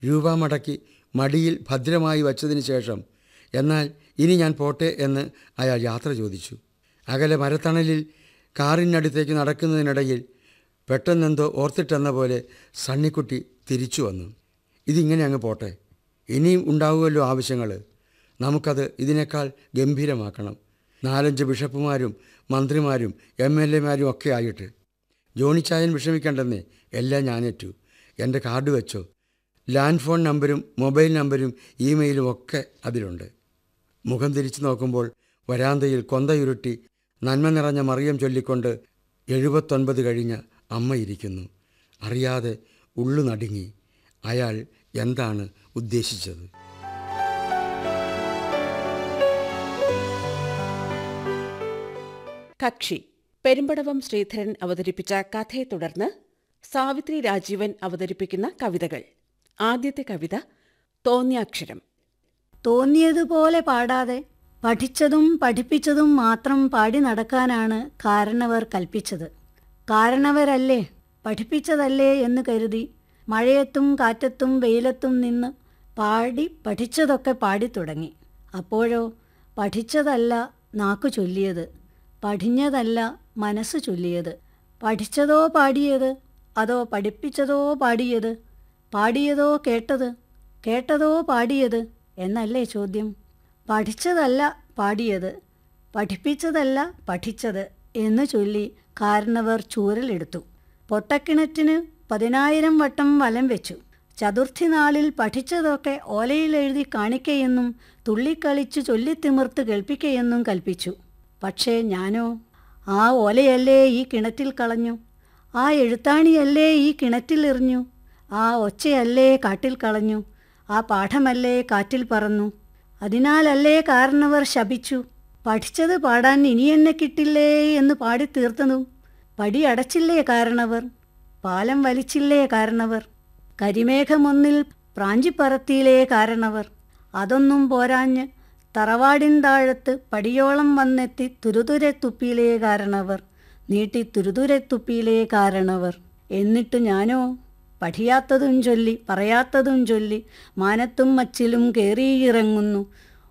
രൂപ മടക്കി മടിയിൽ ഭദ്രമായി വച്ചതിന് ശേഷം എന്നാൽ ഇനി ഞാൻ പോട്ടെ എന്ന് അയാൾ യാത്ര ചോദിച്ചു അകലെ മരത്തണലിൽ കാറിനടുത്തേക്ക് നടക്കുന്നതിനിടയിൽ പെട്ടെന്നെന്തോ ഓർത്തിട്ടെന്ന പോലെ സണ്ണിക്കുട്ടി തിരിച്ചു വന്നു ഇതിങ്ങനെ അങ്ങ് പോട്ടെ ഇനിയും ഉണ്ടാവുമല്ലോ ആവശ്യങ്ങൾ നമുക്കത് ഇതിനേക്കാൾ ഗംഭീരമാക്കണം നാലഞ്ച് ബിഷപ്പുമാരും മന്ത്രിമാരും എം എൽ എമാരും ഒക്കെ ആയിട്ട് ജോണിച്ചായൻ വിഷമിക്കേണ്ടെന്നേ എല്ലാം ഞാനേറ്റു എൻ്റെ കാർഡ് വെച്ചോ ലാൻഡ് ഫോൺ നമ്പരും മൊബൈൽ നമ്പരും ഇമെയിലും ഒക്കെ അതിലുണ്ട് മുഖം തിരിച്ചു നോക്കുമ്പോൾ വരാന്തയിൽ കൊന്തയുരുട്ടി നന്മ നിറഞ്ഞ മറിയം ചൊല്ലിക്കൊണ്ട് എഴുപത്തൊൻപത് കഴിഞ്ഞ അമ്മ ഇരിക്കുന്നു അറിയാതെ ഉള്ളു നടുങ്ങി അയാൾ എന്താണ് ഉദ്ദേശിച്ചത് കക്ഷി പെരുമ്പടവം ശ്രീധരൻ അവതരിപ്പിച്ച കഥയെ തുടർന്ന് സാവിത്രി രാജീവൻ അവതരിപ്പിക്കുന്ന കവിതകൾ ആദ്യത്തെ കവിത തോന്നിയാക്ഷരം തോന്നിയതുപോലെ പാടാതെ പഠിച്ചതും പഠിപ്പിച്ചതും മാത്രം പാടി നടക്കാനാണ് കാരണവർ കൽപ്പിച്ചത് കാരണവരല്ലേ പഠിപ്പിച്ചതല്ലേ എന്ന് കരുതി മഴയത്തും കാറ്റത്തും വെയിലത്തും നിന്ന് പാടി പഠിച്ചതൊക്കെ പാടിത്തുടങ്ങി അപ്പോഴോ പഠിച്ചതല്ല നാക്കു ചൊല്ലിയത് പഠിഞ്ഞതല്ല മനസ്സ് ചൊല്ലിയത് പഠിച്ചതോ പാടിയത് അതോ പഠിപ്പിച്ചതോ പാടിയത് പാടിയതോ കേട്ടത് കേട്ടതോ പാടിയത് എന്നല്ലേ ചോദ്യം പഠിച്ചതല്ല പാടിയത് പഠിപ്പിച്ചതല്ല പഠിച്ചത് എന്ന് ചൊല്ലി കാരണവർ ചൂരലെടുത്തു പൊട്ടക്കിണറ്റിന് പതിനായിരം വട്ടം വലം വെച്ചു ചതുർത്ഥി നാളിൽ പഠിച്ചതൊക്കെ ഓലയിലെഴുതി കാണിക്കയെന്നും തുള്ളിക്കളിച്ചു ചൊല്ലിത്തിമിർത്ത് കേൾപ്പിക്കയെന്നും കൽപ്പിച്ചു പക്ഷേ ഞാനോ ആ ഓലയല്ലേ ഈ കിണറ്റിൽ കളഞ്ഞു ആ എഴുത്താണിയല്ലേ ഈ കിണറ്റിൽ എറിഞ്ഞു ആ ഒച്ചയല്ലേ കാട്ടിൽ കളഞ്ഞു ആ പാഠമല്ലേ കാറ്റിൽ പറന്നു അതിനാലല്ലേ കാരണവർ ശപിച്ചു പഠിച്ചത് പാടാൻ ഇനി എന്നെ കിട്ടില്ലേ എന്ന് പാടി തീർത്തതും പടി അടച്ചില്ലേ കാരണവർ പാലം വലിച്ചില്ലേ കാരണവർ കരിമേഘമൊന്നിൽ പ്രാഞ്ചിപ്പറത്തിയിലേ കാരണവർ അതൊന്നും പോരാഞ്ഞ് തറവാടിൻ താഴത്ത് പടിയോളം വന്നെത്തി തുരുതുരെ തുപ്പിയിലേ കാരണവർ നീട്ടി തുരുതുരെ തുപ്പിയിലേ കാരണവർ എന്നിട്ട് ഞാനോ പഠിയാത്തതും ചൊല്ലി പറയാത്തതും ചൊല്ലി മാനത്തും മച്ചിലും കയറിയിറങ്ങുന്നു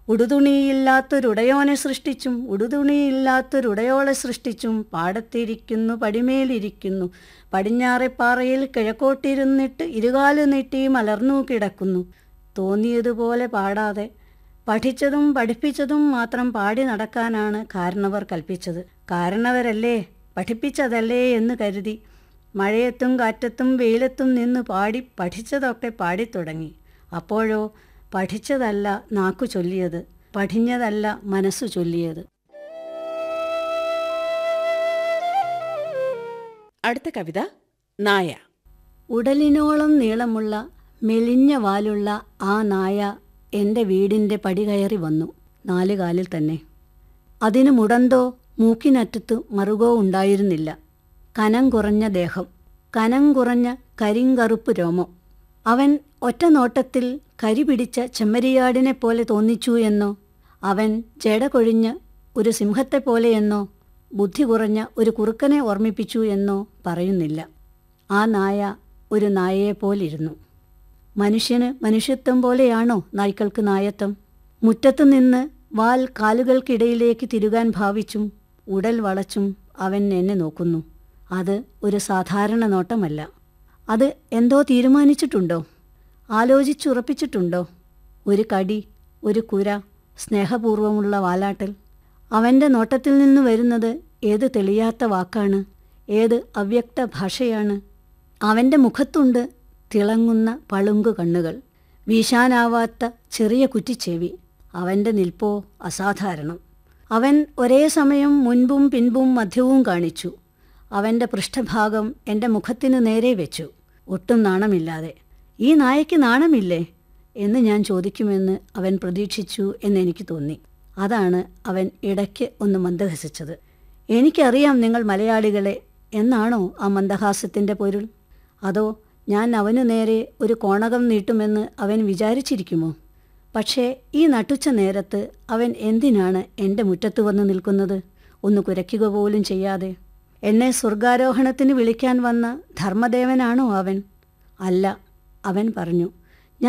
ഉടുതുണിയില്ലാത്തൊരുടയോനെ സൃഷ്ടിച്ചും ഉടുതുണിയില്ലാത്തൊരുടയോളെ സൃഷ്ടിച്ചും പാടത്തിരിക്കുന്നു പടിമേലിരിക്കുന്നു പടിഞ്ഞാറെപ്പാറയിൽ കിഴക്കോട്ടിരുന്നിട്ട് ഇരുകാലു നീട്ടി മലർന്നു കിടക്കുന്നു തോന്നിയതുപോലെ പാടാതെ പഠിച്ചതും പഠിപ്പിച്ചതും മാത്രം പാടി നടക്കാനാണ് കാരണവർ കൽപ്പിച്ചത് കാരണവരല്ലേ പഠിപ്പിച്ചതല്ലേ എന്ന് കരുതി മഴയത്തും കാറ്റത്തും വെയിലത്തും നിന്ന് പാടി പഠിച്ചതൊക്കെ പാടിത്തുടങ്ങി അപ്പോഴോ പഠിച്ചതല്ല നാക്കു ചൊല്ലിയത് പഠിഞ്ഞതല്ല മനസ്സു ചൊല്ലിയത് അടുത്ത കവിത നായ ഉടലിനോളം നീളമുള്ള മെലിഞ്ഞ വാലുള്ള ആ നായ എൻ്റെ വീടിൻ്റെ പടി കയറി വന്നു നാല് കാലിൽ തന്നെ അതിന് മുടന്തോ മൂക്കിനറ്റത്ത് മറുകോ ഉണ്ടായിരുന്നില്ല കനം കുറഞ്ഞ ദേഹം കനം കുറഞ്ഞ കരിങ്കറുപ്പ് രോമം അവൻ ഒറ്റ നോട്ടത്തിൽ കരി പിടിച്ച ചെമ്മരിയാടിനെ പോലെ തോന്നിച്ചു എന്നോ അവൻ ജട കൊഴിഞ്ഞ് ഒരു സിംഹത്തെ പോലെയെന്നോ ബുദ്ധി കുറഞ്ഞ ഒരു കുറുക്കനെ ഓർമ്മിപ്പിച്ചു എന്നോ പറയുന്നില്ല ആ നായ ഒരു നായയെപ്പോലിരുന്നു മനുഷ്യന് മനുഷ്യത്വം പോലെയാണോ നായ്ക്കൾക്ക് നായത്വം മുറ്റത്തു നിന്ന് വാൽ കാലുകൾക്കിടയിലേക്ക് തിരുകാൻ ഭാവിച്ചും ഉടൽ വളച്ചും അവൻ എന്നെ നോക്കുന്നു അത് ഒരു സാധാരണ നോട്ടമല്ല അത് എന്തോ തീരുമാനിച്ചിട്ടുണ്ടോ ആലോചിച്ചുറപ്പിച്ചിട്ടുണ്ടോ ഒരു കടി ഒരു കുര സ്നേഹപൂർവമുള്ള വാലാട്ടൽ അവൻ്റെ നോട്ടത്തിൽ നിന്ന് വരുന്നത് ഏത് തെളിയാത്ത വാക്കാണ് ഏത് അവ്യക്ത ഭാഷയാണ് അവൻ്റെ മുഖത്തുണ്ട് തിളങ്ങുന്ന പളുങ്കു കണ്ണുകൾ വീശാനാവാത്ത ചെറിയ കുറ്റിച്ചെവി അവൻ്റെ നിൽപ്പോ അസാധാരണം അവൻ ഒരേ സമയം മുൻപും പിൻപും മധ്യവും കാണിച്ചു അവൻ്റെ പൃഷ്ഠഭാഗം എൻ്റെ മുഖത്തിന് നേരെ വെച്ചു ഒട്ടും നാണമില്ലാതെ ഈ നായയ്ക്ക് നാണമില്ലേ എന്ന് ഞാൻ ചോദിക്കുമെന്ന് അവൻ പ്രതീക്ഷിച്ചു എന്നെനിക്ക് തോന്നി അതാണ് അവൻ ഇടയ്ക്ക് ഒന്ന് മന്ദഹസിച്ചത് എനിക്കറിയാം നിങ്ങൾ മലയാളികളെ എന്നാണോ ആ മന്ദഹാസത്തിൻ്റെ പൊരുൾ അതോ ഞാൻ അവനു നേരെ ഒരു കോണകം നീട്ടുമെന്ന് അവൻ വിചാരിച്ചിരിക്കുമോ പക്ഷേ ഈ നട്ടുച്ച നേരത്ത് അവൻ എന്തിനാണ് എൻ്റെ മുറ്റത്ത് വന്ന് നിൽക്കുന്നത് ഒന്ന് കുരയ്ക്കുക പോലും ചെയ്യാതെ എന്നെ സ്വർഗാരോഹണത്തിന് വിളിക്കാൻ വന്ന ധർമ്മദേവനാണോ അവൻ അല്ല അവൻ പറഞ്ഞു